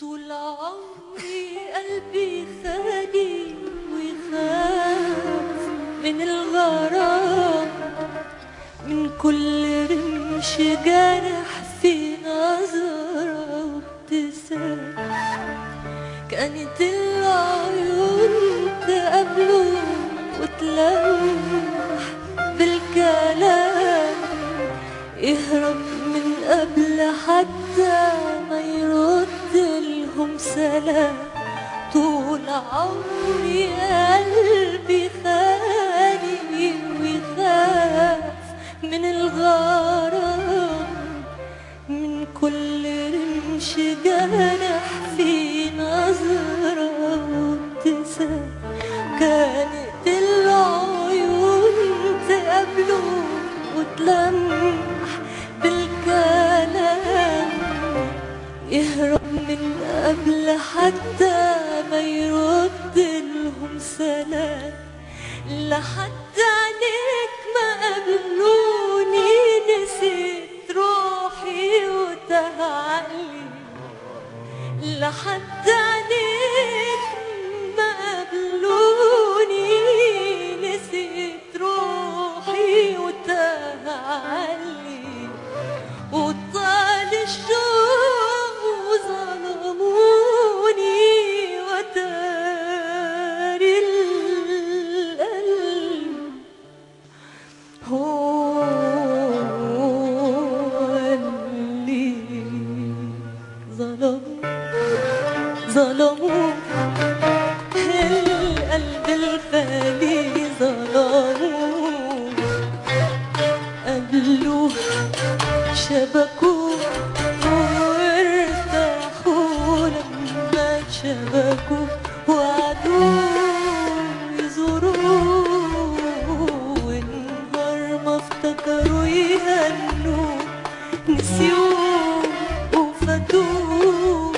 طول عمري قلبي خالي ويخاف من الغرام من كل رمش جارح في نظرة وابتسام كانت العيون تقابله وتلمح بالكلام يهرب من قبل حتى ما يرد لهم سلام طول عمري قلبي خالي ويخاف من الغرام من كل رمش جرح في نظرة وابتسام كانت العيون تقابله وتلمح بالكلام يهرب من قبل حتى ما يرد لهم سلام لحد عينيك ما قابلوني نسيت روحي وتهعلي لحد عينيك ما قابلوني نسيت روحي وتهعلي وطال الشوق وظلموني وتاري القلب هو اللي ظلم ظلموا القلب الخالي ظلموا قبلوا شبكوا وارتاحوا لما شبكوا وعدوا يزوروه ونهار ما افتكروا يهنوا نسيوه وفاتوه